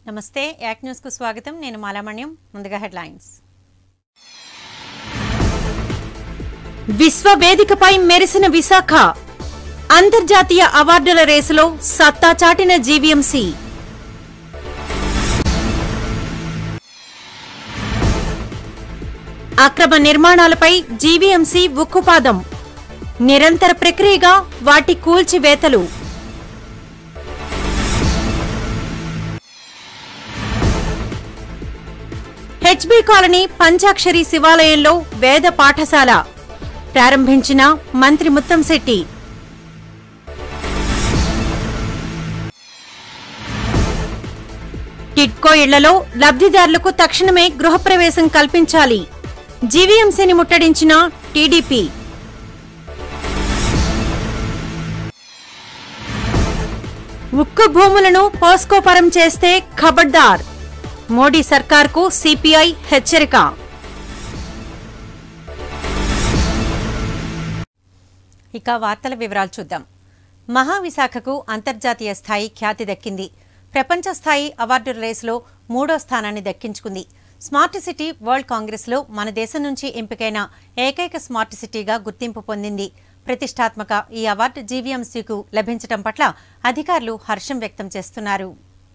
నమస్తే యాక్ న్యూస్ కు స్వాగతం నేను మాలామణ్యం ముందుగా హెడ్లైన్స్ విశ్వవేదికపై మెరిసిన విశాఖ అంతర్జాతీయ అవార్డుల రేసులో సత్తా చాటిన జీవీఎంసీ అక్రమ నిర్మాణాలపై జీవీఎంసీ ఉక్కుపాదం నిరంతర ప్రక్రియగా వాటి కూల్చివేతలు హెచ్బీ కాలనీ పంచాక్షరి శివాలయంలో వేద పాఠశాల ప్రారంభించిన మంత్రి ముత్తంశెట్టి టిడ్కో ఇళ్లలో లబ్ధిదారులకు తక్షణమే గృహప్రవేశం కల్పించాలి జీవీఎంసీని ముట్టడించిన టీడీపీ ఉక్కు భూములను పోస్కోపరం చేస్తే ఖబర్దార్ మోడీ సర్కార్కు సిపిఐ హెచ్చరిక ఇక వార్తల వివరాలు చూద్దాం మహావిశాఖకు అంతర్జాతీయ స్థాయి ఖ్యాతి దక్కింది ప్రపంచ స్థాయి అవార్డుల రేసులో మూడో స్థానాన్ని దక్కించుకుంది స్మార్ట్ సిటీ వరల్డ్ కాంగ్రెస్లో మన దేశం నుంచి ఎంపికైన ఏకైక స్మార్ట్ సిటీగా గుర్తింపు పొందింది ప్రతిష్టాత్మక ఈ అవార్డు జీవీఎంసీకు లభించడం పట్ల అధికారులు హర్షం వ్యక్తం చేస్తున్నారు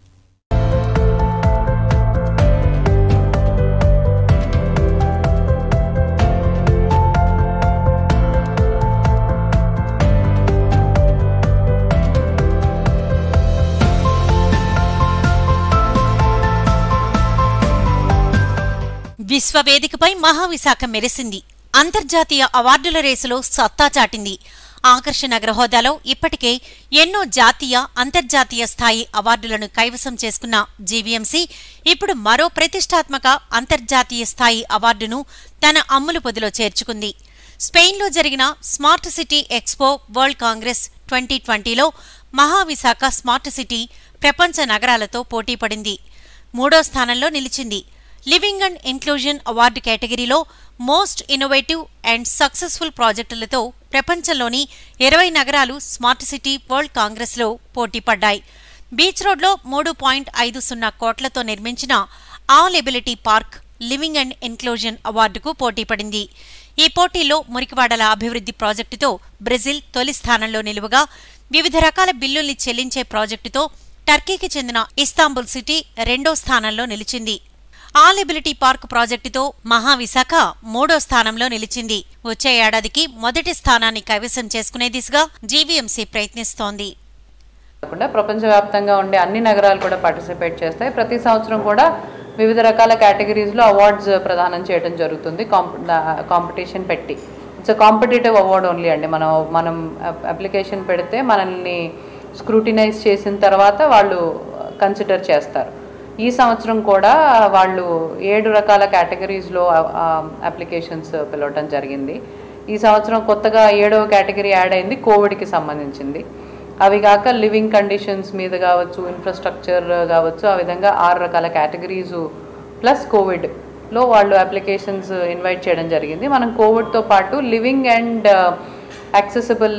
విశ్వవేదికపై మహావిశాఖ మెరిసింది అంతర్జాతీయ అవార్డుల రేసులో సత్తా చాటింది ఆకర్షణ నగర హోదాలో ఇప్పటికే ఎన్నో జాతీయ అంతర్జాతీయ స్థాయి అవార్డులను కైవసం చేసుకున్న జీవీఎంసీ ఇప్పుడు మరో ప్రతిష్టాత్మక అంతర్జాతీయ స్థాయి అవార్డును తన అమ్ములు పొదిలో చేర్చుకుంది స్పెయిన్లో జరిగిన smart city expo world congress twenty ట్వంటీలో మహావిశాఖ స్మార్ట్ సిటీ ప్రపంచ నగరాలతో పోటీపడింది మూడో స్థానంలో నిలిచింది లివింగ్ అండ్ ఇన్క్లూజన్ అవార్డు కేటగిరీలో మోస్ట్ ఇన్నోవేటివ్ అండ్ సక్సెస్ఫుల్ ప్రాజెక్టులతో ప్రపంచంలోని ఇరవై నగరాలు స్మార్ట్ సిటీ వరల్డ్ కాంగ్రెస్లో పోటీపడ్డాయి బీచ్ రోడ్లో మూడు పాయింట్ ఐదు సున్నా కోట్లతో నిర్మించిన all ability park living and inclusion అవార్డుకు పోటీపడింది ఈ పోటీలో మురికివాడల అభివృద్ధి ప్రాజెక్టుతో బ్రెజిల్ తొలి స్థానంలో నిలువగా వివిధ రకాల బిల్లుల్ని చెల్లించే ప్రాజెక్టుతో టర్కీకి చెందిన ఇస్తాంబుల్ సిటీ రెండో స్థానంలో నిలిచింది ఆల్ ఎబిలిటీ పార్క్ ప్రాజెక్టుతో మహావిశాఖ మూడో స్థానంలో నిలిచింది వచ్చే ఏడాదికి మొదటి స్థానాన్ని కైవసం చేసుకునే దిశగా జీవీఎంసీ ప్రయత్నిస్తోంది కాకుండా ప్రపంచవ్యాప్తంగా ఉండే అన్ని నగరాలు కూడా పార్టిసిపేట్ చేస్తాయి ప్రతి సంవత్సరం కూడా వివిధ రకాల కేటగిరీస్లో అవార్డ్స్ ప్రదానం చేయడం జరుగుతుంది కాంపిటీషన్ పెట్టి ఇట్స్ కాంపిటేటివ్ అవార్డ్ ఓన్లీ అండి మనం మనం అప్లికేషన్ పెడితే మనల్ని స్క్రూటినైజ్ చేసిన తర్వాత వాళ్ళు కన్సిడర్ చేస్తారు ఈ సంవత్సరం కూడా వాళ్ళు ఏడు రకాల కేటగిరీస్లో అప్లికేషన్స్ పిలవటం జరిగింది ఈ సంవత్సరం కొత్తగా ఏడవ కేటగిరీ యాడ్ అయింది కోవిడ్కి సంబంధించింది అవి కాక లివింగ్ కండిషన్స్ మీద కావచ్చు ఇన్ఫ్రాస్ట్రక్చర్ కావచ్చు ఆ విధంగా ఆరు రకాల కేటగిరీస్ ప్లస్ కోవిడ్లో వాళ్ళు అప్లికేషన్స్ ఇన్వైట్ చేయడం జరిగింది మనం కోవిడ్తో పాటు లివింగ్ అండ్ యాక్సెసిబుల్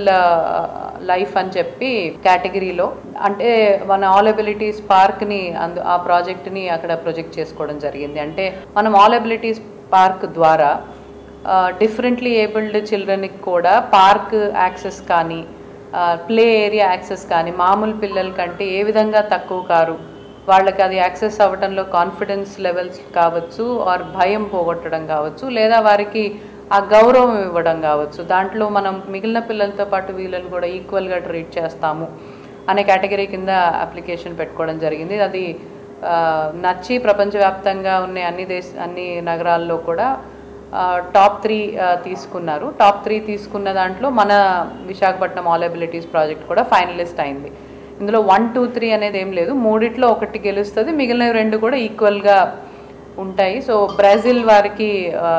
లైఫ్ అని చెప్పి కేటగిరీలో అంటే మన ఆల్ ఎబిలిటీస్ పార్క్ని అందు ఆ ప్రాజెక్ట్ని అక్కడ ప్రొజెక్ట్ చేసుకోవడం జరిగింది అంటే మనం ఆల్ ఎబిలిటీస్ పార్క్ ద్వారా డిఫరెంట్లీ ఏబుల్డ్ చిల్డ్రన్కి కూడా పార్క్ యాక్సెస్ కానీ ప్లే ఏరియా యాక్సెస్ కానీ మామూలు పిల్లల కంటే ఏ విధంగా తక్కువ కారు వాళ్ళకి అది యాక్సెస్ అవ్వడంలో కాన్ఫిడెన్స్ లెవెల్స్ కావచ్చు ఆర్ భయం పోగొట్టడం కావచ్చు లేదా వారికి ఆ గౌరవం ఇవ్వడం కావచ్చు దాంట్లో మనం మిగిలిన పిల్లలతో పాటు వీళ్ళని కూడా ఈక్వల్గా ట్రీట్ చేస్తాము అనే కేటగిరీ కింద అప్లికేషన్ పెట్టుకోవడం జరిగింది అది నచ్చి ప్రపంచవ్యాప్తంగా ఉన్న అన్ని దేశ అన్ని నగరాల్లో కూడా టాప్ త్రీ తీసుకున్నారు టాప్ త్రీ తీసుకున్న దాంట్లో మన విశాఖపట్నం ఆల్ ఎబిలిటీస్ ప్రాజెక్ట్ కూడా ఫైనలిస్ట్ అయింది ఇందులో వన్ టూ త్రీ అనేది ఏం లేదు మూడిట్లో ఒకటి గెలుస్తుంది మిగిలిన రెండు కూడా ఈక్వల్గా ఉంటాయి సో బ్రెజిల్ వారికి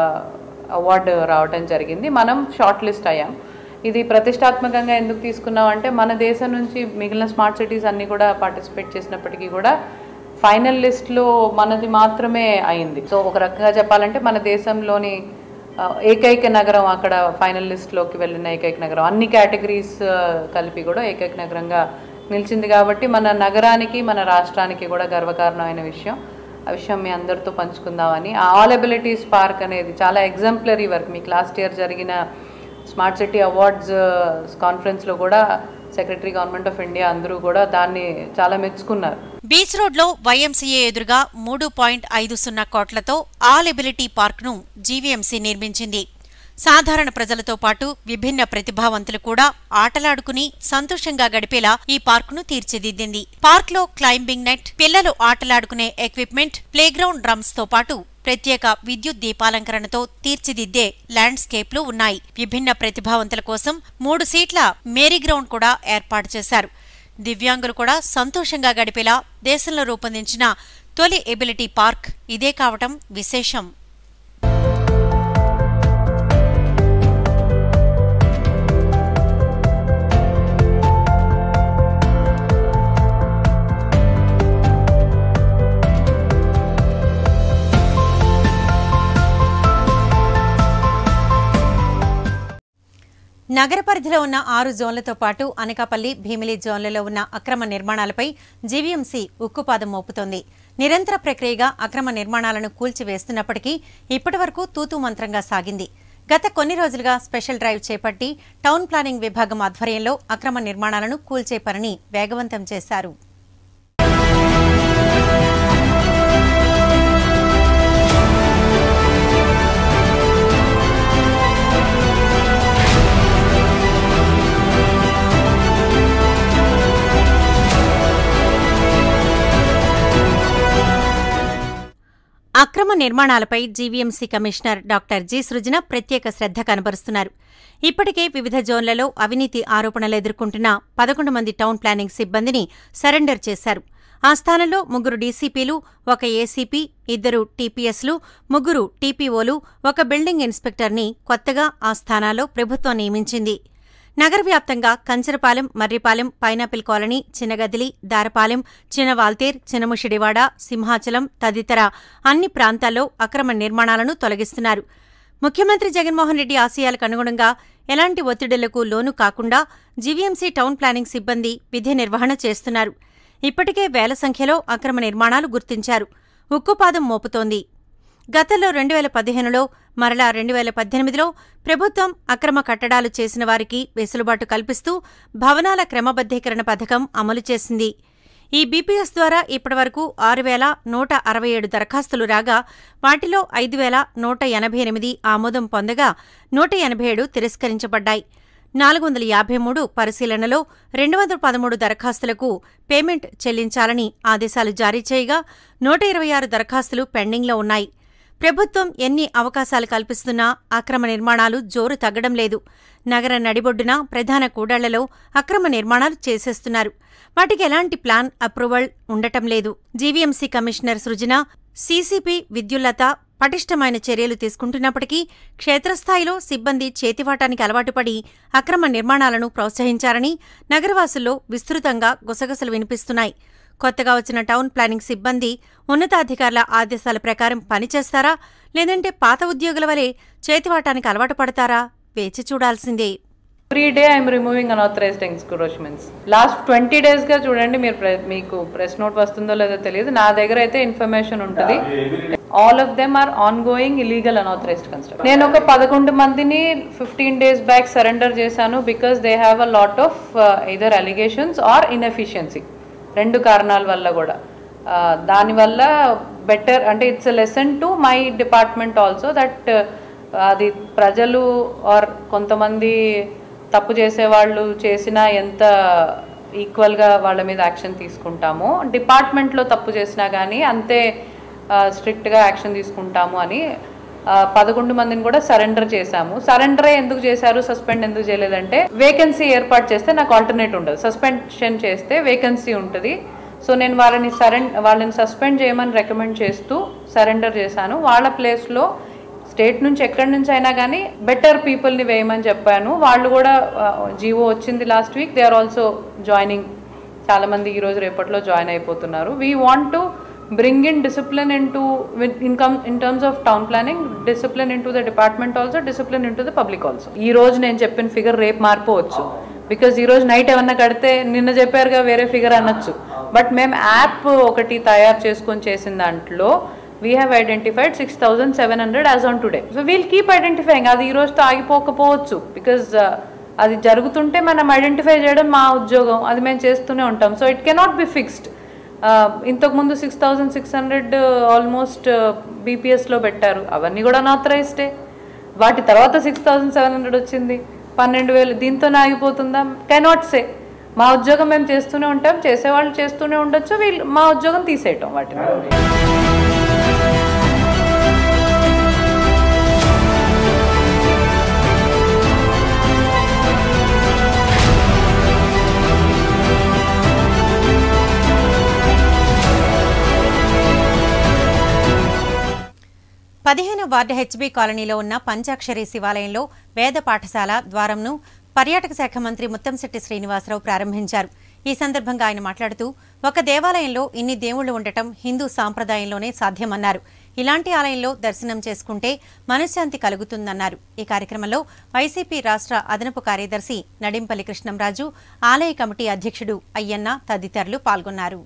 అవార్డు రావటం జరిగింది మనం షార్ట్ లిస్ట్ అయ్యాం ఇది ప్రతిష్టాత్మకంగా ఎందుకు తీసుకున్నాం అంటే మన దేశం నుంచి మిగిలిన స్మార్ట్ సిటీస్ అన్నీ కూడా పార్టిసిపేట్ చేసినప్పటికీ కూడా ఫైనల్ లిస్ట్లో మనది మాత్రమే అయింది సో ఒక రకంగా చెప్పాలంటే మన దేశంలోని ఆ, ఏకైక నగరం అక్కడ ఫైనల్ లిస్ట్లోకి వెళ్ళిన ఏకైక నగరం అన్ని కేటగిరీస్ కలిపి కూడా ఏకైక నగరంగా నిలిచింది కాబట్టి మన నగరానికి మన రాష్ట్రానికి కూడా గర్వకారణమైన విషయం ఆ విషయం మీ అందరితో పంచుకుందామని ఆ ఆల్ ఎబిలిటీస్ పార్క్ అనేది చాలా ఎగ్జాంపులరీ వర్క్ మీకు లాస్ట్ ఇయర్ జరిగిన స్మార్ట్ సిటీ అవార్డ్స్ కాన్ఫరెన్స్లో కూడా సెక్రటరీ గవర్నమెంట్ ఆఫ్ ఇండియా అందరూ కూడా దాన్ని చాలా మెచ్చుకున్నారు బీచ్ రోడ్లో వైఎంసీఏ ఎదురుగా మూడు పాయింట్ ఐదు సున్నా కోట్లతో ఆల్ ఎబిలిటీ పార్క్ను జీవీఎంసీ నిర్మించింది సాధారణ ప్రజలతో పాటు విభిన్న ప్రతిభావంతులు కూడా ఆటలాడుకుని సంతోషంగా గడిపేలా ఈ పార్కును తీర్చిదిద్దింది పార్క్లో క్లైంబింగ్ నెట్ పిల్లలు ఆటలాడుకునే ఎక్విప్మెంట్ ప్లేగ్రౌండ్ డ్రమ్స్ తో పాటు ప్రత్యేక విద్యుత్ దీపాలంకరణతో తీర్చిదిద్దే ల్యాండ్స్కేప్లు ఉన్నాయి విభిన్న ప్రతిభావంతుల కోసం మూడు సీట్ల మేరీ గ్రౌండ్ కూడా ఏర్పాటు చేశారు దివ్యాంగులు కూడా సంతోషంగా గడిపేలా దేశంలో రూపొందించిన తొలి ఎబిలిటీ పార్క్ ఇదే కావటం విశేషం నగర పరిధిలో ఉన్న ఆరు జోన్లతో పాటు అనకాపల్లి భీమిలి జోన్లలో ఉన్న అక్రమ నిర్మాణాలపై జీవీఎంసీ ఉక్కుపాదం మోపుతోంది నిరంతర ప్రక్రియగా అక్రమ నిర్మాణాలను కూల్చివేస్తున్నప్పటికీ ఇప్పటివరకు తూతూ మంత్రంగా సాగింది గత కొన్ని రోజులుగా స్పెషల్ డ్రైవ్ చేపట్టి టౌన్ ప్లానింగ్ విభాగం ఆధ్వర్యంలో అక్రమ నిర్మాణాలను కూల్చే పనిని వేగవంతం చేశారు అక్రమ నిర్మాణాలపై GVMC commissioner doctor G Srujana ప్రత్యేక శ్రద్ధ కనబరుస్తున్నారు ఇప్పటికే వివిధ జోన్లలో అవినీతి ఆరోపణలు ఎదుర్కొంటున్న పదకొండు మంది టౌన్ ప్లానింగ్ సిబ్బందిని సరెండర్ చేశారు ఆ స్థానంలో ముగ్గురు డీసీపీలు ఒక ఏసీపీ ఇద్దరు టీపీఎస్లు ముగ్గురు టీపీఓలు ఒక బిల్డింగ్ ఇన్స్పెక్టర్ని కొత్తగా ఆ స్థానాల్లో ప్రభుత్వం నియమించింది నగర వ్యాప్తంగా కంచరపాలెం మర్రిపాలెం పైనాపిల్ కాలనీ చిన్నగదిలి దారపాలెం చిన్నవాల్తేర్ చిన్నముషిడివాడ సింహాచలం తదితర అన్ని ప్రాంతాల్లో అక్రమ నిర్మాణాలను తొలగిస్తున్నారు ముఖ్యమంత్రి జగన్మోహన్ రెడ్డి ఆశయాలకు అనుగుణంగా ఎలాంటి ఒత్తిడులకు లోను కాకుండా జీవీఎంసీ టౌన్ ప్లానింగ్ సిబ్బంది విధి నిర్వహణ చేస్తున్నారు ఇప్పటికే వేల సంఖ్యలో అక్రమ నిర్మాణాలు గుర్తించారు ఉక్కుపాదం మోపుతోంది గతంలో రెండు వేల పదిహేనులో మరలా రెండు వేల పద్దెనిమిదిలో ప్రభుత్వం అక్రమ కట్టడాలు చేసిన వారికి వెసులుబాటు కల్పిస్తూ భవనాల క్రమబద్ధీకరణ పథకం అమలు చేసింది ఈ బీపీఎస్ ద్వారా ఇప్పటివరకు ఆరు వేల నూట అరవై ఏడు దరఖాస్తులు రాగా వాటిలో ఐదు వేల నూట ఎనభై ఎనిమిది ఆమోదం పొందగా నూట ఎనభై ఏడు తిరస్కరించబడ్డాయి నాలుగు వందల యాభై మూడు పరిశీలనలో రెండు వందల పదమూడు దరఖాస్తులకు పేమెంట్ చెల్లించాలని ఆదేశాలు జారీ చేయగా నూట ఇరవై ఆరు దరఖాస్తులు పెండింగ్లో ఉన్నాయి ప్రభుత్వం ఎన్ని అవకాశాలు కల్పిస్తున్నా అక్రమ నిర్మాణాలు జోరు తగ్గడం లేదు నగర నడిబొడ్డున ప్రధాన కూడళ్లలో అక్రమ నిర్మాణాలు చేసేస్తున్నారు వాటికి ఎలాంటి ప్లాన్ అప్రూవల్ ఉండటం లేదు GVMC commissioner Srujana CCP Vidyullatha పటిష్టమైన చర్యలు తీసుకుంటున్నప్పటికీ క్షేత్రస్థాయిలో సిబ్బంది చేతివాటానికి అలవాటుపడి అక్రమ నిర్మాణాలను ప్రోత్సహించారని నగరవాసుల్లో విస్తృతంగా గుసగుసలు వినిపిస్తున్నాయి కొత్తగా వచ్చిన టౌన్ ప్లానింగ్ సిబ్బంది ఉన్నతాధికారుల ఆదేశాల ప్రకారం పనిచేస్తారా లేదంటే పాత ఉద్యోగుల వలె చేతివాటానికి అలవాటు పడతారా వేచి చూడాల్సిందే every day I'm removing unauthorized encroachments last twenty డేస్గా చూడండి మీరు ప్రె- మీకు ప్రెస్ నోట్ వస్తుందో లేదో తెలియదు నా దగ్గర అయితే ఇన్ఫర్మేషన్ ఉంటుంది all of them are ongoing illegal unauthorized construction నేను ఒక పదకొండు మందిని ఫిఫ్టీన్ డేస్ బ్యాక్ సరెండర్ చేశాను because they have a lot of either allegations or inefficiency రెండు కారణాల వల్ల కూడా Uh, దానివల్ల బెటర్ అంటే it's lesson to my department also that అది ప్రజలు ఆర్ కొంతమంది తప్పు చేసేవాళ్ళు చేసినా ఎంత ఈక్వల్గా వాళ్ళ మీద యాక్షన్ తీసుకుంటామో డిపార్ట్మెంట్లో తప్పు చేసినా కానీ అంతే స్ట్రిక్ట్గా యాక్షన్ తీసుకుంటాము అని ఆ, పదకొండు మందిని కూడా సరెండర్ చేశాము సరెండరే ఎందుకు చేశారు సస్పెండ్ ఎందుకు చేయలేదంటే వేకెన్సీ ఏర్పాటు చేస్తే నాకు ఆల్టర్నేట్ ఉండదు సస్పెన్షన్ చేస్తే వేకెన్సీ ఉంటుంది సో నేను వాళ్ళని సరెం వాళ్ళని సస్పెండ్ చేయమని రికమెండ్ చేస్తూ సరెండర్ చేశాను వాళ్ళ ప్లేస్లో స్టేట్ నుంచి ఎక్కడి నుంచి అయినా కానీ బెటర్ పీపుల్ని వేయమని చెప్పాను వాళ్ళు కూడా జీవో వచ్చింది last week they are also joining చాలామంది ఈరోజు రేపట్లో జాయిన్ అయిపోతున్నారు we want to bring in discipline into income in terms of town planning discipline into the department also discipline into the public also ఈ రోజు నేను చెప్పిన figure రేపు మారిపోవచ్చు because ఈరోజు నైట్ ఏమన్నా కడితే నిన్న చెప్పారుగా వేరే ఫిగర్ అనొచ్చు బట్ మేము యాప్ ఒకటి తయారు చేసుకొని చేసిన దాంట్లో we have identified six thousand seven hundred as on today so we'll keep identifying అది ఈ రోజుతో ఆగిపోకపోవచ్చు బికాజ్ అది జరుగుతుంటే మనం ఐడెంటిఫై చేయడం మా ఉద్యోగం అది మేము చేస్తూనే ఉంటాం so it cannot be fixed ఇంతకుముందు six thousand six hundred almost బీపీఎస్లో పెట్టారు అవన్నీ కూడా అనాథరైజ్డే వాటి తర్వాత సిక్స్ థౌజండ్ సెవెన్ హండ్రెడ్ వచ్చింది పన్నెండు వేలు దీంతోనే ఆగిపోతుందా కెనాట్ సే మా ఉద్యోగం మేము చేస్తూనే ఉంటాం చేసేవాళ్ళు చేస్తూనే ఉండొచ్చు వీళ్ళు మా ఉద్యోగం తీసేయటం వాటిని పదిహేను వార్డు హెచ్బీ కాలనీలో ఉన్న పంచాక్షరి శివాలయంలో వేద పాఠశాల ద్వారంను పర్యాటక శాఖ మంత్రి ముత్తంశెట్టి శ్రీనివాసరావు ప్రారంభించారు ఈ సందర్భంగా ఆయన మాట్లాడుతూ ఒక దేవాలయంలో ఇన్ని దేవుళ్లు ఉండటం హిందూ సాంప్రదాయంలోనే సాధ్యమన్నారు ఇలాంటి ఆలయంలో దర్శనం చేసుకుంటే మనశ్శాంతి కలుగుతుందన్నారు ఈ కార్యక్రమంలో వైసీపీ రాష్ట్ర అదనపు కార్యదర్శి నడింపల్లి కృష్ణంరాజు ఆలయ కమిటీ అధ్యక్షుడు అయ్యన్న తదితరులు పాల్గొన్నారు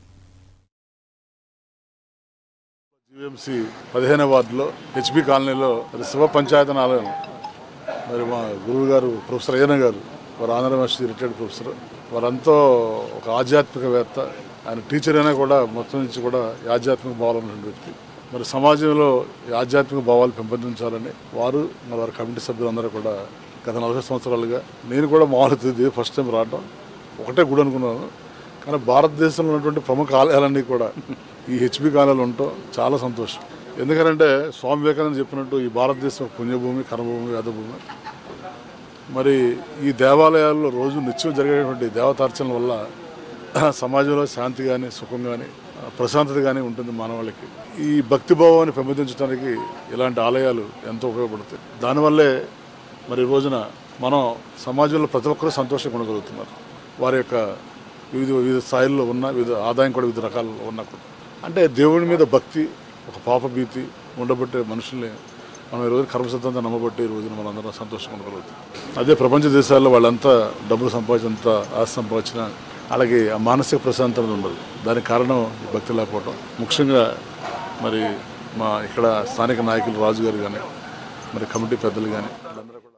జీవీఎంసీ పదిహేను వార్డులో హెచ్బి కాలనీలో మరి శివ పంచాయతీ ఆలయం మరి మా గురువు గారు ప్రొఫెసర్ అయ్యన్న గారు వారు ఆంధ్ర యూనివర్సిటీ రిటైర్డ్ ప్రొఫెసర్ వారంతో ఒక ఆధ్యాత్మికవేత్త ఆయన టీచర్ అయినా కూడా మొత్తం నుంచి కూడా ఈ ఆధ్యాత్మిక భావాలు ఉన్నటువంటి వ్యక్తి మరి సమాజంలో ఈ ఆధ్యాత్మిక భావాలు పెంపొందించాలని వారు మరి వారి కమిటీ సభ్యులందరూ కూడా గత నలభై సంవత్సరాలుగా నేను కూడా మామూలు ఇది ఫస్ట్ టైం రావడం ఒకటే గుడి అనుకున్నాను కానీ భారతదేశంలో ఉన్నటువంటి ప్రముఖ ఆలయాలన్నీ కూడా ఈ హెచ్బి కాలాలు ఉండటం చాలా సంతోషం ఎందుకంటే స్వామి వివేకానంద చెప్పినట్టు ఈ భారతదేశం ఒక పుణ్యభూమి కర్మభూమి వేదభూమి మరి ఈ దేవాలయాల్లో రోజు నిత్యం జరిగేటువంటి దేవతార్చనల వల్ల సమాజంలో శాంతి కానీ సుఖం కానీ ప్రశాంతత కానీ ఉంటుంది మానవాళికి ఈ భక్తి భావాన్ని పెంపొందించడానికి ఇలాంటి ఆలయాలు ఎంతో ఉపయోగపడతాయి దానివల్లే మరి ఈ రోజున మనం సమాజంలో ప్రతి ఒక్కరూ సంతోషంగా ఉండగలుగుతున్నారు వారి యొక్క వివిధ వివిధ స్థాయిల్లో ఉన్న వివిధ ఆదాయం కూడా వివిధ రకాల్లో ఉన్నా కూడా అంటే దేవుడి మీద భక్తి ఒక పాప భీతి ఉండబట్టే మనుషుల్ని మనం ఈరోజు కర్మసిద్ధంగా నమ్మబట్టి ఈ రోజున మనం అందరం సంతోషంగా ఉండగలుగుతాం అదే ప్రపంచ దేశాల్లో వాళ్ళంతా డబ్బులు సంపాదించినంత ఆస్తి సంపాదించిన అలాగే ఆ మానసిక ప్రశాంతత ఉండదు దానికి కారణం ఈ భక్తి లేకపోవడం ముఖ్యంగా మరి మా ఇక్కడ స్థానిక నాయకులు రాజు గారు కానీ మరి కమిటీ పెద్దలు కానీ వాళ్ళందరూ కూడా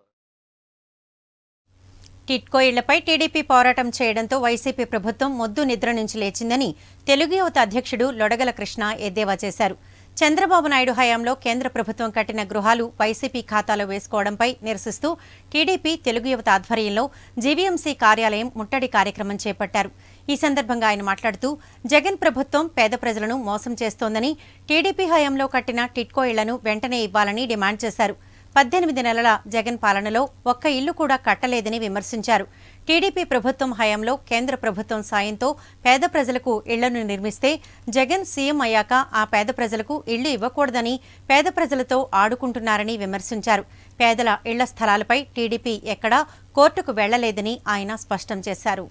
టిట్కో ఇళ్లపై టీడీపీ పోరాటం చేయడంతో వైసీపీ ప్రభుత్వం మొద్దు నిద్ర నుంచి లేచిందని తెలుగు యువత అధ్యక్షుడు లొడగల కృష్ణ ఎద్దేవా చేశారు చంద్రబాబు నాయుడు హయాంలో కేంద్ర ప్రభుత్వం కట్టిన గృహాలు వైసీపీ ఖాతాలో వేసుకోవడంపై నిరసిస్తూ టీడీపీ తెలుగు యువత ఆధ్వర్యంలో జీవీఎంసీ కార్యాలయం ముట్టడి కార్యక్రమం చేపట్టారు ఈ సందర్భంగా ఆయన మాట్లాడుతూ జగన్ ప్రభుత్వం పేద ప్రజలను మోసం చేస్తోందని టీడీపీ హయాంలో కట్టిన టిట్కో ఇళ్లను వెంటనే ఇవ్వాలని డిమాండ్ చేశారు పద్దెనిమిది నెలల జగన్ పాలనలో ఒక్క ఇల్లు కూడా కట్టలేదని విమర్శించారు టీడీపీ ప్రభుత్వం హయాంలో కేంద్ర ప్రభుత్వం సాయంతో పేద ప్రజలకు ఇళ్లను నిర్మిస్తే జగన్ సీఎం అయ్యాక ఆ పేద ప్రజలకు ఇళ్లు ఇవ్వకూడదని పేద ప్రజలతో ఆడుకుంటున్నారని విమర్శించారు పేదల ఇళ్ల స్థలాలపై టీడీపీ ఎక్కడా కోర్టుకు వెళ్లలేదని ఆయన స్పష్టం చేశారు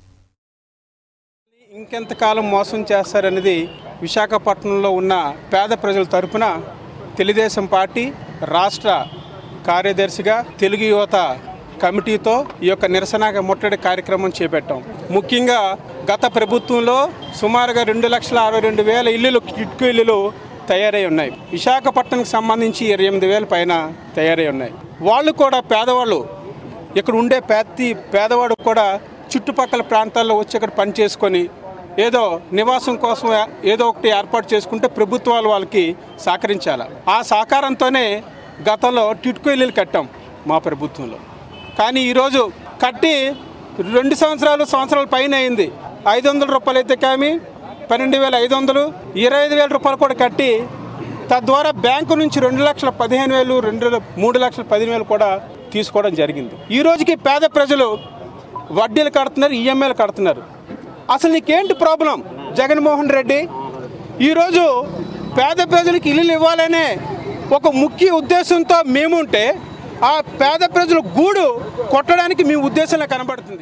ఇంకెంతకాలం మోసం చేస్తారనేది విశాఖపట్నంలో ఉన్న పేద ప్రజల తరపున తెలుగుదేశం పార్టీ రాష్ట్ర కార్యదర్శిగా తెలుగు యువత కమిటీతో ఈ యొక్క నిరసన ముట్టడి కార్యక్రమం చేపట్టాం ముఖ్యంగా గత ప్రభుత్వంలో సుమారుగా రెండు లక్షల అరవై రెండు వేల ఇల్లులు కిట్కు ఇల్లులు తయారై ఉన్నాయి విశాఖపట్నంకి సంబంధించి ఇరవై ఎనిమిది వేల పైన తయారై ఉన్నాయి వాళ్ళు కూడా పేదవాళ్ళు ఇక్కడ ఉండే ప్రతి పేదవాడు కూడా చుట్టుపక్కల ప్రాంతాల్లో వచ్చి ఇక్కడ పని చేసుకొని ఏదో నివాసం కోసం ఏదో ఒకటి ఏర్పాటు చేసుకుంటే ప్రభుత్వాలు వాళ్ళకి సహకరించాలి ఆ సహకారంతోనే గతంలో టిట్కో ఇల్లులు కట్టాం మా ప్రభుత్వంలో కానీ ఈరోజు కట్టి రెండు సంవత్సరాలు సంవత్సరాల పైన అయింది ఐదు వందల రూపాయలు అయితే కానీ పన్నెండు వేల ఐదు వందలు ఇరవై ఐదు వేల రూపాయలు కూడా కట్టి తద్వారా బ్యాంకు నుంచి రెండు లక్షల పదిహేను వేలు రెండు మూడు లక్షల పదిహేను వేలు కూడా తీసుకోవడం జరిగింది ఈ రోజుకి పేద ప్రజలు వడ్డీలు కడుతున్నారు ఈఎంఐలు కడుతున్నారు అసలు నీకేంటి ప్రాబ్లం జగన్మోహన్ రెడ్డి ఈరోజు పేద ప్రజలకు ఇల్లులు ఇవ్వాలనే ఒక ముఖ్య ఉద్దేశంతో మేముంటే ఆ పేద ప్రజల గూడు కొట్టడానికి మీ ఉద్దేశంలో కనబడుతుంది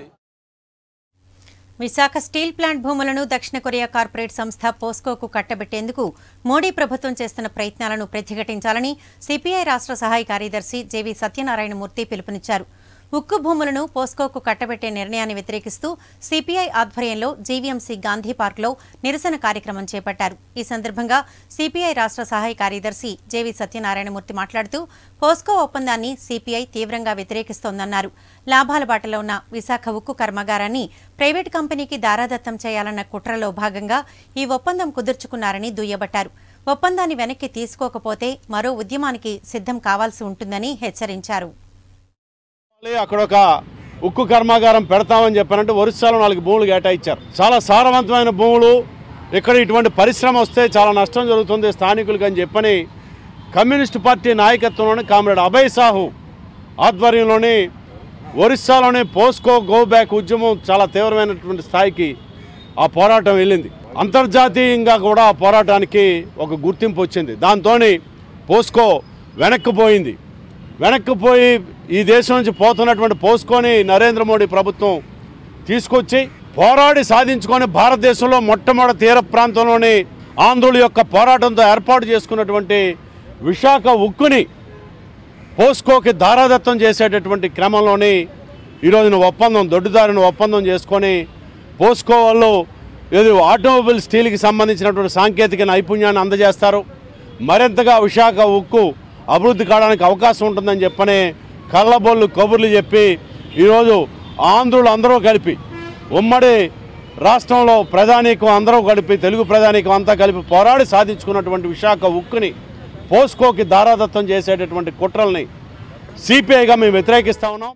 విశాఖ స్టీల్ ప్లాంట్ భూములను దక్షిణ కొరియా కార్పొరేట్ సంస్థ పోస్కోకు కట్టబెట్టేందుకు మోడీ ప్రభుత్వం చేస్తున్న ప్రయత్నాలను ప్రతిఘటించాలని సిపిఐ రాష్ట్ర సహాయ కార్యదర్శి జేవి సత్యనారాయణమూర్తి పిలుపునిచ్చారు ఉక్కు భూములను పోస్కోకు కట్టబెట్టే నిర్ణయాన్ని వ్యతిరేకిస్తూ సిపిఐ ఆధ్వర్యంలో జీవీఎంసీ గాంధీ పార్కులో నిరసన కార్యక్రమం చేపట్టారు ఈ సందర్భంగా సిపిఐ రాష్ట్ర సహాయ కార్యదర్శి జేవి సత్యనారాయణమూర్తి మాట్లాడుతూ పోస్కో ఒప్పందాన్ని సిపిఐ తీవ్రంగా వ్యతిరేకిస్తోందన్నారు లాభాల బాటలో ఉన్న విశాఖ ఉక్కు కర్మాగారాన్ని ప్రైవేటు కంపెనీకి దారాదత్తం చేయాలన్న కుట్రలో భాగంగా ఈ ఒప్పందం కుదుర్చుకున్నారని దుయ్యబట్టారు ఒప్పందాన్ని వెనక్కి తీసుకోకపోతే మరో ఉద్యమానికి సిద్ధం కావాల్సి ఉంటుందని హెచ్చరించారు అక్కడ ఒక ఉక్కు కర్మాగారం పెడతామని చెప్పారంటే ఒరిస్సాలో నాలుగు భూములు కేటాయించారు చాలా సారవంతమైన భూములు ఇక్కడ ఇటువంటి పరిశ్రమ వస్తే చాలా నష్టం జరుగుతుంది స్థానికులకు అని చెప్పని కమ్యూనిస్ట్ పార్టీ నాయకత్వంలోని కామ్రేడ్ అభయ్ సాహు ఆధ్వర్యంలోని ఒరిస్సాలోని పోస్కో గో బ్యాక్ ఉద్యమం చాలా తీవ్రమైనటువంటి స్థాయికి ఆ పోరాటం వెళ్ళింది అంతర్జాతీయంగా కూడా ఆ పోరాటానికి ఒక గుర్తింపు వచ్చింది దాంతో పోస్కో వెనక్కిపోయింది వెనక్కిపోయి ఈ దేశం నుంచి పోతున్నటువంటి పోస్కోని నరేంద్ర మోడీ ప్రభుత్వం తీసుకొచ్చి పోరాడి సాధించుకొని భారతదేశంలో మొట్టమొదటి తీర ప్రాంతంలోని ఆంధ్రుల యొక్క పోరాటంతో ఏర్పాటు చేసుకున్నటువంటి విశాఖ ఉక్కుని పోస్కోకి దారాదత్తం చేసేటటువంటి క్రమంలోని ఈరోజున ఒప్పందం దొడ్డుదారిని ఒప్పందం చేసుకొని పోస్కో వాళ్ళు ఏది ఆటోమొబైల్ స్టీల్కి సంబంధించినటువంటి సాంకేతిక నైపుణ్యాన్ని అందజేస్తారు మరింతగా విశాఖ ఉక్కు అభివృద్ధి కావడానికి అవకాశం ఉంటుందని చెప్పని కళ్ళబొల్లు కబుర్లు చెప్పి ఈరోజు ఆంధ్రులు అందరూ కలిపి ఉమ్మడి రాష్ట్రంలో ప్రధానికం అందరూ కలిపి తెలుగు ప్రధానికం అంతా కలిపి పోరాడి సాధించుకున్నటువంటి విశాఖ ఉక్కుని పోస్కోకి దారాదత్తం చేసేటటువంటి కుట్రల్ని సిపిఐగా మేము వ్యతిరేకిస్తా ఉన్నాం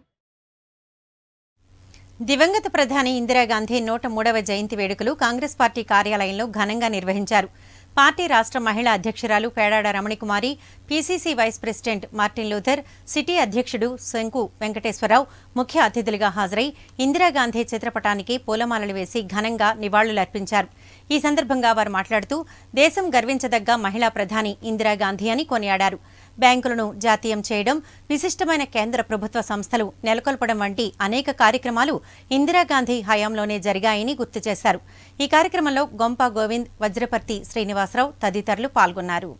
దివంగత ప్రధాని ఇందిరాగాంధీ నూట మూడవ జయంతి వేడుకలు కాంగ్రెస్ పార్టీ కార్యాలయంలో ఘనంగా నిర్వహించారు పార్టీ రాష్ట్ర మహిళా అధ్యక్షురాలు Pedada Ramanikumari PCC vice president Martin Luther city అధ్యక్షుడు శంకు వెంకటేశ్వరరావు ముఖ్య అతిథులుగా హాజరై ఇందిరాగాంధీ చిత్రపటానికి పూలమాలలు వేసి ఘనంగా నివాళులర్పించారు ఈ సందర్భంగా వారు మాట్లాడుతూ దేశం గర్వించదగ్గ మహిళా ప్రధాని ఇందిరాగాంధీ అని కొనియాడారు బ్యాంకులను జాతీయం చేయడం విశిష్టమైన కేంద్ర ప్రభుత్వ సంస్థలు నెలకొల్పడం వంటి అనేక కార్యక్రమాలు ఇందిరాగాంధీ హయాంలోనే జరిగాయని గుర్తు చేశారు ఈ కార్యక్రమంలో గొంప గోవింద్ వజ్రపర్తి శ్రీనివాసరావు తదితరులు పాల్గొన్నారు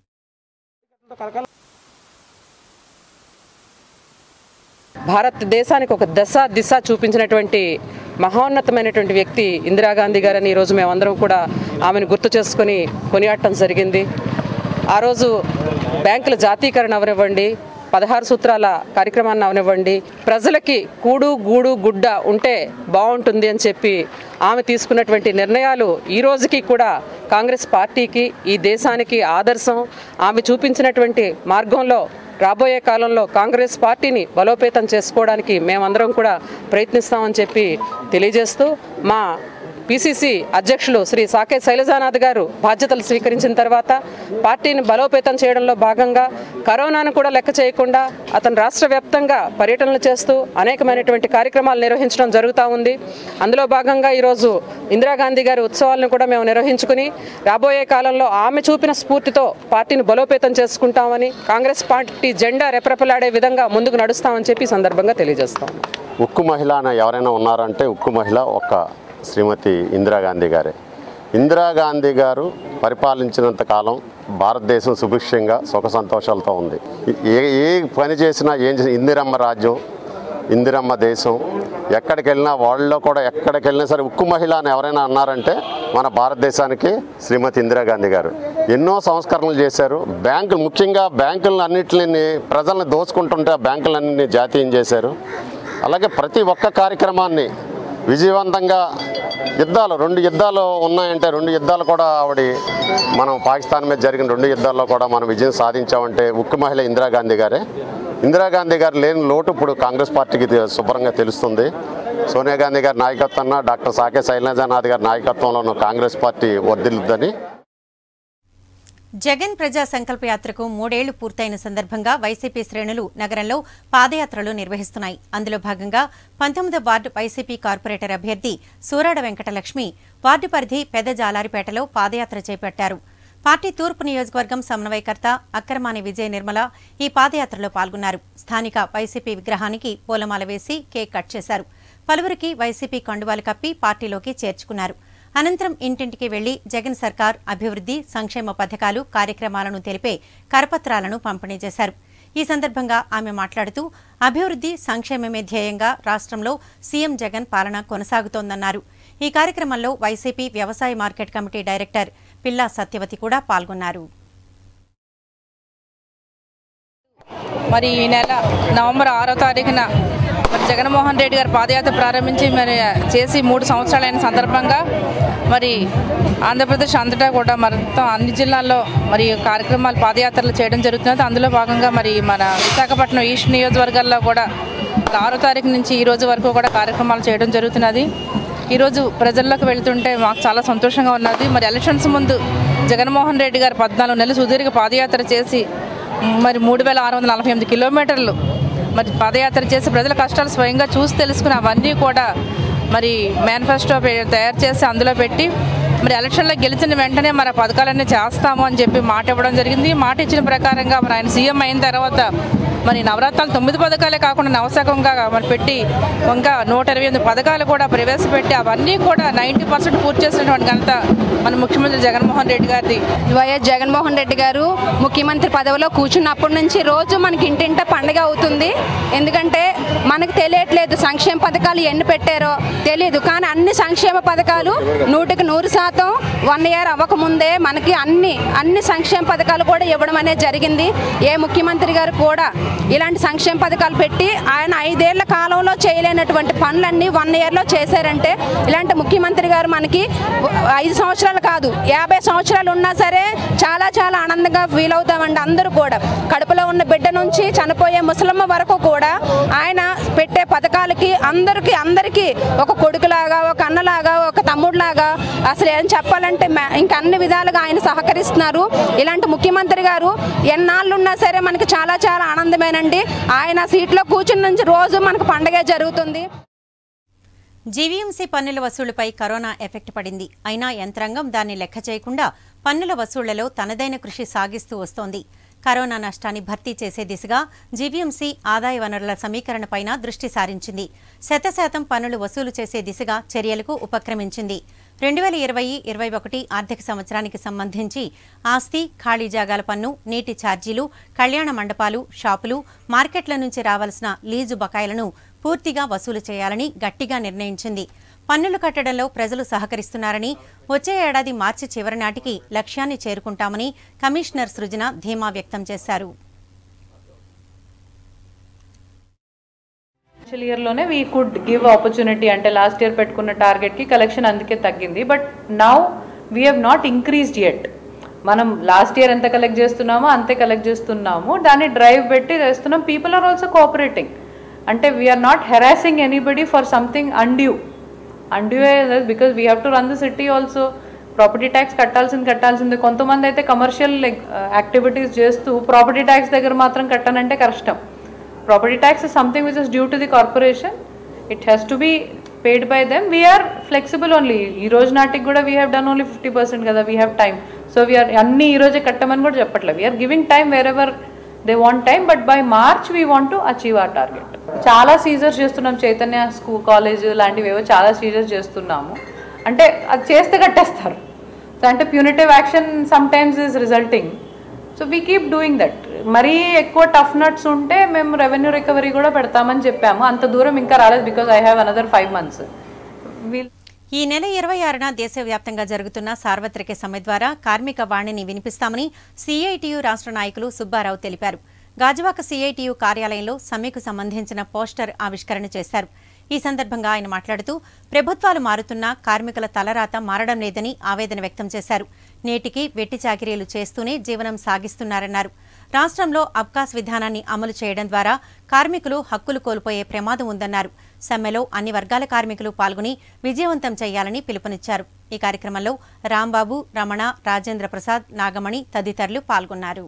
భారతదేశానికి ఒక దశ దిశ చూపించినటువంటి మహోన్నతమైనటువంటి వ్యక్తి ఇందిరాగాంధీ గారని ఈరోజు మేమందరం కూడా ఆమెను గుర్తు చేసుకొని కొనియాడటం జరిగింది ఆ రోజు బ్యాంకుల జాతీకరణ అవనివ్వండి పదహారు సూత్రాల కార్యక్రమాన్ని అవనివ్వండి ప్రజలకి కూడు గూడు గుడ్డ ఉంటే బాగుంటుంది అని చెప్పి ఆమె తీసుకున్నటువంటి నిర్ణయాలు ఈ రోజుకి కూడా కాంగ్రెస్ పార్టీకి ఈ దేశానికి ఆదర్శం ఆమె చూపించినటువంటి మార్గంలో రాబోయే కాలంలో కాంగ్రెస్ పార్టీని బలోపేతం చేసుకోవడానికి మేమందరం కూడా ప్రయత్నిస్తామని చెప్పి తెలియజేస్తూ మా పిసిసి అధ్యక్షులు శ్రీ సాకే శైలజానాథ్ గారు బాధ్యతలు స్వీకరించిన తర్వాత పార్టీని బలోపేతం చేయడంలో భాగంగా కరోనాను కూడా లెక్క చేయకుండా అతను రాష్ట్ర వ్యాప్తంగా పర్యటనలు చేస్తూ అనేకమైనటువంటి కార్యక్రమాలు నిర్వహించడం జరుగుతూ ఉంది అందులో భాగంగా ఈరోజు ఇందిరాగాంధీ గారి ఉత్సవాలను కూడా మేము నిర్వహించుకుని రాబోయే కాలంలో ఆమె చూపిన స్ఫూర్తితో పార్టీని బలోపేతం చేసుకుంటామని కాంగ్రెస్ పార్టీ జెండా రెపరెపలాడే విధంగా ముందుకు నడుస్తామని చెప్పి ఈ సందర్భంగా తెలియజేస్తాం ఉక్కు మహిళ అని ఎవరైనా ఉన్నారంటే ఉక్కు మహిళ ఒక శ్రీమతి ఇందిరాగాంధీ గారే ఇందిరాగాంధీ గారు పరిపాలించినంత కాలం భారతదేశం సుభిక్షంగా సుఖ సంతోషాలతో ఉంది ఏ ఏ పని చేసినా ఏం చేసినా ఇందిరమ్మ రాజ్యం ఇందిరమ్మ దేశం ఎక్కడికి వెళ్ళినా వాళ్ళలో కూడా ఎక్కడికి వెళ్ళినా సరే ఉక్కు మహిళ అని ఎవరైనా అన్నారంటే మన భారతదేశానికి శ్రీమతి ఇందిరాగాంధీ గారు ఎన్నో సంస్కరణలు చేశారు బ్యాంకులు ముఖ్యంగా బ్యాంకులను అన్నింటిని ప్రజల్ని దోచుకుంటుంటే ఆ బ్యాంకులన్నింటినీ జాతీయం చేశారు అలాగే ప్రతి ఒక్క కార్యక్రమాన్ని విజయవంతంగా యుద్ధాలు రెండు యుద్ధాలు ఉన్నాయంటే రెండు యుద్ధాలు కూడా ఆవిడ మనం పాకిస్తాన్ మీద జరిగిన రెండు యుద్ధాల్లో కూడా మనం విజయం సాధించామంటే ఉక్కు మహిళ ఇందిరాగాంధీ గారే ఇందిరాగాంధీ గారు లేని లోటు ఇప్పుడు కాంగ్రెస్ పార్టీకి తె- శుభ్రంగా తెలుస్తుంది సోనియా గాంధీ గారి నాయకత్వాన డాక్టర్ సాకే శైలజానాథ్ గారి నాయకత్వంలోనూ కాంగ్రెస్ పార్టీ వర్ధిల్లుద్దని జగన్ ప్రజా సంకల్ప యాత్రకు మూడేళ్లు పూర్తయిన సందర్భంగా వైసీపీ శ్రేణులు నగరంలో పాదయాత్రలు నిర్వహిస్తున్నాయి అందులో భాగంగా పంతొమ్మిదో వార్డు వైసీపీ కార్పొరేటర్ అభ్యర్థి సూరాడ వెంకటలక్ష్మి వార్డు పరిధి పెద్ద జాలారిపేటలో పాదయాత్ర చేపట్టారు పార్టీ తూర్పు నియోజకవర్గం సమన్వయకర్త అక్రమాని విజయ నిర్మల ఈ పాదయాత్రలో పాల్గొన్నారు స్థానిక వైసీపీ విగ్రహానికి పూలమాల వేసి కేక్ కట్ చేశారు పలువురికి వైసీపీ కండువాలు కప్పి పార్టీలోకి చేర్చుకున్నారు అనంతరం ఇంటింటికి వెళ్లి జగన్ సర్కార్ అభివృద్ధి సంక్షేమ పథకాలు కార్యక్రమాలను తెలిపే కరపత్రాలను పంపిణీ చేశారు ఈ సందర్భంగా ఆమె మాట్లాడుతూ అభివృద్ధి సంక్షేమమే ధ్యేయంగా రాష్ట్రంలో సీఎం జగన్ పాలన కొనసాగుతోందన్నారు ఈ కార్యక్రమంలో వైసీపీ వ్యవసాయ మార్కెట్ కమిటీ డైరెక్టర్ పిల్లా సత్యవతి కూడా పాల్గొన్నారు మరి ఈ నెల నవంబర్ ఆరో తారీఖున మరి జగన్మోహన్ రెడ్డి గారు పాదయాత్ర ప్రారంభించి మరి చేసి మూడు సంవత్సరాలైన సందర్భంగా మరి ఆంధ్రప్రదేశ్ అంతటా కూడా మొత్తం అన్ని జిల్లాల్లో మరి కార్యక్రమాలు పాదయాత్రలు చేయడం జరుగుతున్నది అందులో భాగంగా మరి మన విశాఖపట్నం ఈస్ట్ నియోజకవర్గాల్లో కూడా ఆరో తారీఖు నుంచి ఈ రోజు వరకు కూడా కార్యక్రమాలు చేయడం జరుగుతున్నది ఈరోజు ప్రజల్లోకి వెళ్తుంటే మాకు చాలా సంతోషంగా ఉన్నది మరి ఎలక్షన్స్ ముందు జగన్మోహన్ రెడ్డి గారు పద్నాలుగు నెలలు సుదీర్ఘ పాదయాత్ర చేసి మరి మూడు వేల ఆరు వందల నలభై ఎనిమిది కిలోమీటర్లు మరి పాదయాత్ర చేసి ప్రజల కష్టాలు స్వయంగా చూసి తెలుసుకుని అవన్నీ కూడా మరి మేనిఫెస్టో పే- తయారు చేసి అందులో పెట్టి మరి ఎలక్షన్లో గెలిచిన వెంటనే మరి ఆ పథకాలన్నీ చేస్తాము అని చెప్పి మాట ఇవ్వడం జరిగింది మాట ఇచ్చిన ప్రకారంగా మరి ఆయన సీఎం అయిన తర్వాత మరి నవరత్నాలు తొమ్మిది పథకాలే కాకుండా నవశకంగా మరి పెట్టి ఇంకా నూట ఇరవై ఎనిమిది పథకాలు కూడా ప్రవేశపెట్టి అవన్నీ కూడా నైంటీ పర్సెంట్ పూర్తి చేసినటువంటి ఘనత మన ముఖ్యమంత్రి జగన్మోహన్ రెడ్డి గారిది వైఎస్ జగన్మోహన్ రెడ్డి గారు ముఖ్యమంత్రి పదవిలో కూర్చున్నప్పటి నుంచి రోజు మనకి ఇంటింట పండగ అవుతుంది ఎందుకంటే మనకు తెలియట్లేదు సంక్షేమ పథకాలు ఎన్ని పెట్టారో తెలియదు కానీ అన్ని సంక్షేమ పథకాలు నూటికి నూరు శాతం వన్ ఇయర్ అవ్వకముందే మనకి అన్ని అన్ని సంక్షేమ పథకాలు కూడా ఇవ్వడం అనేది జరిగింది ఏ ముఖ్యమంత్రి గారు కూడా ఇలాంటి సంక్షేమ పథకాలు పెట్టి ఆయన ఐదేళ్ల కాలంలో చేయలేనటువంటి పనులన్నీ వన్ ఇయర్లో చేశారంటే ఇలాంటి ముఖ్యమంత్రి గారు మనకి ఐదు సంవత్సరాలు కాదు యాభై సంవత్సరాలు ఉన్నా సరే చాలా చాలా ఆనందంగా ఫీల్ అవుతామండి అందరూ కూడా కడుపులో ఉన్న బిడ్డ నుంచి చనిపోయే ముసలమ్మ వరకు కూడా ఆయన పెట్టే పథకాలకి అందరికీ అందరికీ ఒక కొడుకులాగా ఒక అన్నలాగా ఒక తమ్ముడులాగా అసలు ఏం చెప్పాలంటే మ- ఇంకా అన్ని విధాలుగా ఆయన సహకరిస్తున్నారు ఇలాంటి ముఖ్యమంత్రి గారు ఎన్నాళ్ళు ఉన్నా సరే మనకి చాలా చాలా ఆనందమేనండి ఆయన సీట్లో కూర్చున్న నుంచి రోజు మనకు పండగే జరుగుతుంది జీవీఎంసీ పన్నుల వసూలుపై కరోనా ఎఫెక్ట్ పడింది అయినా యంత్రాంగం దాన్ని లెక్క చేయకుండా పన్నుల వసూళ్లలో తనదైన కృషి సాగిస్తూ వస్తోంది కరోనా నష్టాన్ని భర్తీ చేసే దిశగా జీవీఎంసీ ఆదాయ వనరుల సమీకరణపైన దృష్టి సారించింది శతశాతం పన్నులు వసూలు చేసే దిశగా చర్యలకు ఉపక్రమించింది రెండు వేల ఇరవై ఇరవై ఒకటి ఆర్థిక సంవత్సరానికి సంబంధించి ఆస్తి ఖాళీ జాగాల పన్ను నీటి ఛార్జీలు కళ్యాణ మండపాలు షాపులు మార్కెట్ల నుంచి రావాల్సిన లీజు బకాయిలను పూర్తిగా వసూలు చేయాలని గట్టిగా నిర్ణయించింది పన్నులు కట్టడంలో ప్రజలు సహకరిస్తున్నారని వచ్చే ఏడాది మార్చి చివరి నాటికి లక్ష్యాన్ని చేరుకుంటామని కమిషనర్ సృజన ధీమా వ్యక్తం చేశారు ఫైనాన్షియల్ ఇయర్లోనే వీ కుడ్ గివ్ ఆపర్చునిటీ అంటే లాస్ట్ ఇయర్ పెట్టుకున్న టార్గెట్కి కలెక్షన్ అందుకే తగ్గింది but now we have not increased yet మనం లాస్ట్ ఇయర్ ఎంత కలెక్ట్ చేస్తున్నామో అంతే కలెక్ట్ చేస్తున్నాము దాన్ని డ్రైవ్ పెట్టి చేస్తున్నాం పీపుల్ ఆర్ ఆల్సో కోఆపరేటింగ్ అంటే we are not harassing anybody for something undue undue because we have to run the city also property tax కట్టాల్సింది కట్టాల్సింది కొంతమంది అయితే కమర్షియల్ యాక్టివిటీస్ చేస్తూ ప్రాపర్టీ ట్యాక్స్ దగ్గర మాత్రం కట్టనంటే కష్టం property tax is something which is due to the corporation it has to be paid by them we are flexible only ఈ రోజు నాటికి కూడా we have done only fifty percent కదా we have time so we are అన్ని ఈ రోజే కట్టమని కూడా చెప్పట్లేదు we are giving time wherever they want time but by March we want to achieve our target చాలా సీజర్స్ చేస్తున్నాం చైతన్య స్కూల్ కాలేజ్ లాంటివి ఏవో చాలా సీజర్స్ చేస్తున్నాము అంటే అది చేస్తే కట్టేస్తారు సో అంటే punitive action sometimes is resulting so we keep doing that మరీ ఎక్కువ టఫ్ నట్స్ ఉంటే మేము రెవెన్యూ రికవరీ కూడా పెడతామని చెప్పాము అంత దూరం ఇంకా రాలేదు because I have another five months we'll ఈ నెల ఇరవై ఆరున దేశవ్యాప్తంగా జరుగుతున్న సార్వత్రిక సమ్మె ద్వారా కార్మిక వాణిని వినిపిస్తామని సిఐటియు రాష్ట్ర నాయకులు సుబ్బారావు తెలిపారు గాజువాక సిఐటియు కార్యాలయంలో సమ్మెకు సంబంధించిన పోస్టర్ ఆవిష్కరణ చేశారు ఈ సందర్భంగా ఆయన మాట్లాడుతూ ప్రభుత్వాలు మారుతున్నా కార్మికుల తలరాత మారడం లేదని ఆవేదన వ్యక్తం చేశారు నేటికి వెట్టి చాకిరీలు చేస్తూనే జీవనం సాగిస్తున్నారన్నారు రాష్ట్రంలో అబ్కాస్ విధానాన్ని అమలు చేయడం ద్వారా కార్మికులు హక్కులు కోల్పోయే ప్రమాదం ఉందన్నారు సమ్మెలో అన్ని వర్గాల కార్మికులు పాల్గొని విజయవంతం చేయాలని పిలుపునిచ్చారు ఈ కార్యక్రమంలో రాంబాబు రమణ రాజేంద్ర ప్రసాద్ నాగమణి తదితరులు పాల్గొన్నారు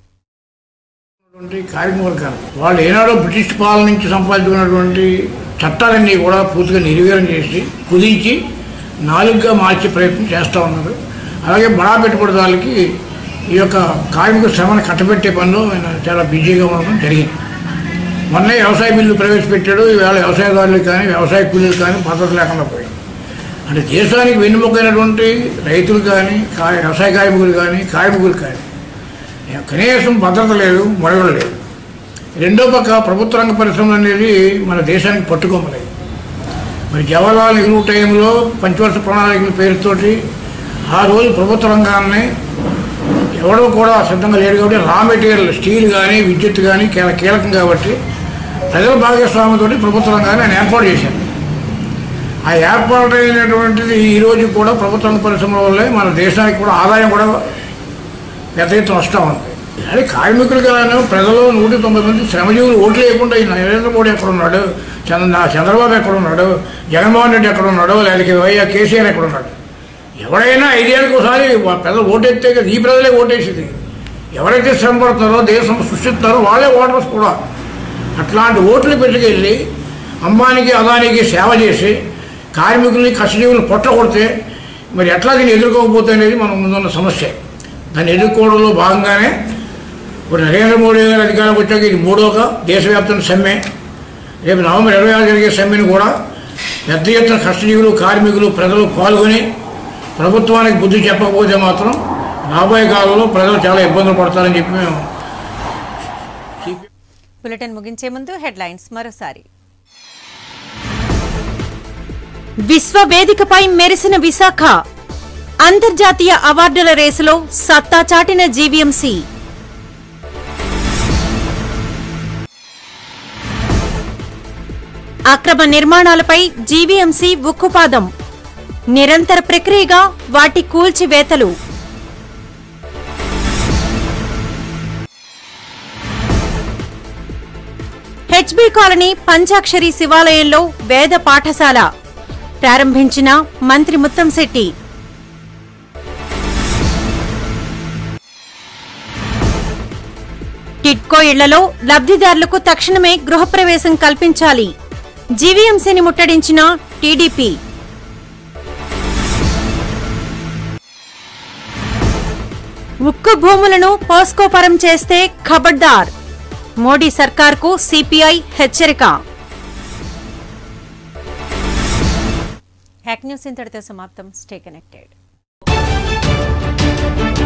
ఉన్నటువంటి కార్మిక వర్గాలు వాళ్ళు ఏనాడో బ్రిటిష్ పాలన నుంచి సంపాదించుకున్నటువంటి చట్టాలన్నీ కూడా పూర్తిగా నిర్వీర్యం చేసి కుదించి నాలుగుగా మార్చే ప్రయత్నం చేస్తూ ఉన్నారు అలాగే బడా పెట్టుబడిదారులకి ఈ యొక్క కార్మిక శ్రమను కట్టబెట్టే పనిలో ఆయన చాలా బిజీగా ఉండడం జరిగింది మొన్నే వ్యవసాయ బిల్లు ప్రవేశపెట్టాడు ఈవేళ వ్యవసాయదారులకు కానీ వ్యవసాయ కూలీలకు కానీ భద్రత లేకుండా పోయింది అంటే దేశానికి వెన్నుముకైనటువంటి రైతులు కానీ కా వ్యవసాయ కార్మికులు కానీ కార్మికులు కానీ కనీసం భద్రత లేదు మరొకలు లేదు రెండో పక్క ప్రభుత్వ రంగ పరిశ్రమలు అనేది మన దేశానికి పట్టుకోమలేదు మరి జవహర్లాల్ నెహ్రూ టైంలో పంచవర్ష ప్రణాళికల పేరుతోటి ఆ రోజు ప్రభుత్వ రంగాన్ని ఎవడో కూడా సిద్ధంగా లేడు కాబట్టి రా మెటీరియల్ స్టీల్ కానీ విద్యుత్ కానీ కీల కీలకం కాబట్టి ప్రజల భాగస్వామ్యంతో ప్రభుత్వ రంగాన్ని ఆయన ఏర్పాటు చేశారు ఆ ఏర్పాటైనటువంటిది ఈ రోజు కూడా ప్రభుత్వ రంగ పరిశ్రమల వల్లే మన దేశానికి కూడా ఆదాయం కూడా పెద్ద ఎత్తున వస్తూ ఉంది అదే కార్మికులుగాను ప్రజలు నూట తొంభై మంది శ్రమజీవులు ఓట్లు వేయకుండా ఈ నరేంద్ర మోడీ ఎక్కడ ఉన్నాడు చంద్ర చంద్రబాబు ఎక్కడ ఉన్నాడు జగన్మోహన్ రెడ్డి ఎక్కడ ఉన్నాడు లేకపోతే వైఎస్ కేసీఆర్ ఎక్కడ ఉన్నాడు ఎవడైనా ఐదేళ్ళకి ఒకసారి వా- ప్రజలు ఓటెత్తే కదా ఈ ప్రజలే ఓటేసేది ఎవరైతే శ్రమ పడుతున్నారో దేశం సృష్టిస్తున్నారో వాళ్ళే ఓటర్స్ కూడా అట్లాంటి ఓట్లు పెట్టుకెళ్ళి అంబానికి అదానికి సేవ చేసి కార్మికుల్ని కష్టజీవులు పొట్ట కొడితే మరి ఎట్లా దీన్ని ఎదుర్కోకపోతే అనేది మనం ముందున్న సమస్య దాన్ని ఎదుర్కోవడంలో భాగంగానే ఇప్పుడు నరేంద్ర మోడీ గారి అధికారంలోకి వచ్చాక ఇది మూడోక దేశవ్యాప్తంగా సమ్మె రేపు నవంబర్ ఇరవై ఆరు జరిగే సమ్మెను కూడా పెద్ద ఎత్తున కష్టజీవులు కార్మికులు ప్రజలు పాల్గొని ప్రభుత్వానికి బుద్ధి చెప్పకపోతే మాత్రం రాబోయే కాలంలో ప్రజలు చాలా ఇబ్బందులు పడతారని చెప్పి మేము బులెటిన్ ముగించే ముందు హెడ్లైన్స్ మరోసారి విశ్వ వేదికపై మెరిసిన విశాఖ అంతర్జాతీయ అవార్డుల రేసులో సత్తా చాటిన జీవీఎంసీ అక్రమ నిర్మాణాలపై జీవీఎంసీ ఉక్కుపాదం నిరంతర ప్రక్రియగా వాటి కూల్చివేతలు హెచ్బీ కాలనీ పంచాక్షరి శివాలయంలో వేద పాఠశాల ప్రారంభించిన మంత్రి ముత్తంశెట్టి టిడ్కో ఇళ్లలో లబ్ధిదారులకు తక్షణమే గృహప్రవేశం కల్పించాలి జీవీఎంసీని ముట్టడించిన టీడీపీ ఉక్కు భూములను పోస్కోపరం చేస్తే ఖబర్దార్ మోడీ సర్కార్కు సిపిఐ హెచ్చరిక హ్యాక్ న్యూస్ ఇంతటితో సమాప్తం స్టే కనెక్టెడ్